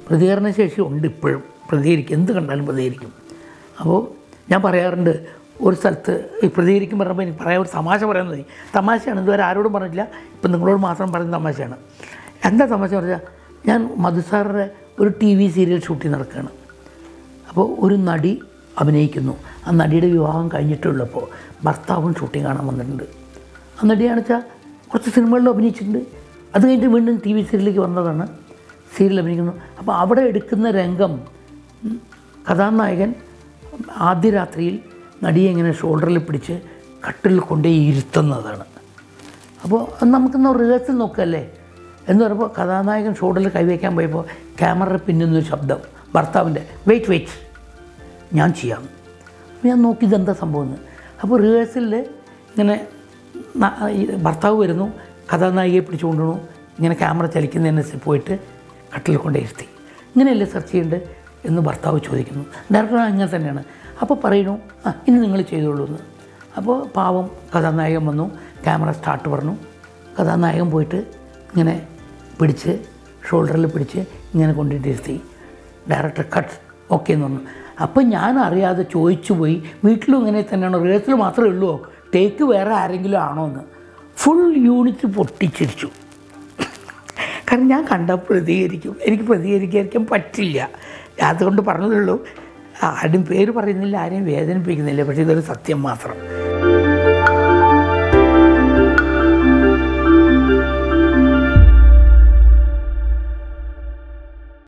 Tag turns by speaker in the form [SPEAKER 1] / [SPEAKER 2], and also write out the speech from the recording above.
[SPEAKER 1] പ്രതികരണശേഷി ഉണ്ട് ഇപ്പോഴും പ്രതികരിക്കും എന്ത് കണ്ടാലും പ്രതികരിക്കും അപ്പോൾ ഞാൻ പറയാറുണ്ട് ഒരു സ്ഥലത്ത് ഈ പ്രതികരിക്കും പറഞ്ഞപ്പോൾ എനിക്ക് പറയാൻ ഒരു തമാശ പറയാൻ തോന്നി തമാശയാണ് ഇതുവരെ ആരോടും പറഞ്ഞിട്ടില്ല ഇപ്പം നിങ്ങളോട് മാത്രം പറയുന്ന തമാശയാണ് എന്താ തമാശ പറഞ്ഞാൽ ഞാൻ മധുസാറിൻ്റെ ഒരു ടി വി സീരിയൽ ഷൂട്ടിംഗ് നടക്കുകയാണ് അപ്പോൾ ഒരു നടി അഭിനയിക്കുന്നു ആ നടിയുടെ വിവാഹം കഴിഞ്ഞിട്ടുള്ളപ്പോൾ ഭർത്താവും ഷൂട്ടിംഗ് കാണാൻ വന്നിട്ടുണ്ട് ആ നടിയാണെന്ന് വെച്ചാൽ കുറച്ച് സിനിമകളിലും അഭിനയിച്ചിട്ടുണ്ട് അത് കഴിഞ്ഞിട്ട് വീണ്ടും ടി വി സീരിയലിലേക്ക് വന്നതാണ് സീരിയൽ അഭിനയിക്കുന്നു അപ്പോൾ അവിടെ എടുക്കുന്ന രംഗം ഉം, കഥാനായകൻ ആദ്യ രാത്രിയിൽ നടിയെ ഇങ്ങനെ ഷോൾഡറിൽ പിടിച്ച് കട്ടിൽ കൊണ്ടുപോയി ഇരുത്തുന്നതാണ് അപ്പോൾ നമുക്കൊന്ന് റിഹേഴ്സൽ നോക്കല്ലേ എന്ന് പറയുമ്പോൾ കഥാനായകൻ ഷോൾഡറിൽ കൈവയ്ക്കാൻ പോയപ്പോൾ ക്യാമറ പിന്നുന്നൊരു ശബ്ദം ഭർത്താവിൻ്റെ വെയിറ്റ് വെയിറ്റ് ഞാൻ ചെയ്യാം അപ്പോൾ ഞാൻ നോക്കി ഇതെന്താ സംഭവം എന്ന് അപ്പോൾ റിഹേഴ്സലിൽ ഇങ്ങനെ ന- ഈ ഭർത്താവ് വരുന്നു കഥാനായികയെ പിടിച്ചുകൊണ്ടുവന്നു ഇങ്ങനെ ക്യാമറ ചലിക്കുന്നതിനനുസരിച്ച് പോയിട്ട് കട്ടിൽ കൊണ്ട് ഇരുത്തി ഇങ്ങനെയല്ലേ സെർച്ച് ചെയ്യേണ്ടത് എന്ന് ഭർത്താവ് ചോദിക്കുന്നു ഡയറക്ടർ അങ്ങനെ തന്നെയാണ് അപ്പോൾ പറയുന്നു ആ ഇനി നിങ്ങൾ ചെയ്തോളൂ എന്ന് അപ്പോൾ പാവം കഥാനായകൻ വന്നു ക്യാമറ സ്റ്റാർട്ട് പറഞ്ഞു കഥാനായകൻ പോയിട്ട് ഇങ്ങനെ പിടിച്ച് ഷോൾഡറിൽ പിടിച്ച് ഇങ്ങനെ കൊണ്ടിട്ട് ഇരുത്തി ഡയറക്ടർ കട്ട് ഓക്കെ എന്ന് പറഞ്ഞു അപ്പം ഞാൻ അറിയാതെ ചോദിച്ചു പോയി വീട്ടിലും ഇങ്ങനെ തന്നെയാണോ റിഹേഴ്സൽ മാത്രമേ ഉള്ളൂ ടേക്ക് വേറെ ആരെങ്കിലും ആണോ എന്ന് ഫുൾ യൂണിറ്റ് പൊട്ടിച്ചിരിച്ചു കാരണം ഞാൻ കണ്ട പ്രതികരിക്കും എനിക്ക് പ്രതികരിക്കാൻ പറ്റില്ല അതുകൊണ്ട് പറഞ്ഞതുള്ളൂ ആരും പേര് പറയുന്നില്ല ആരെയും വേദനിപ്പിക്കുന്നില്ല പക്ഷേ ഇതൊരു സത്യം മാത്രം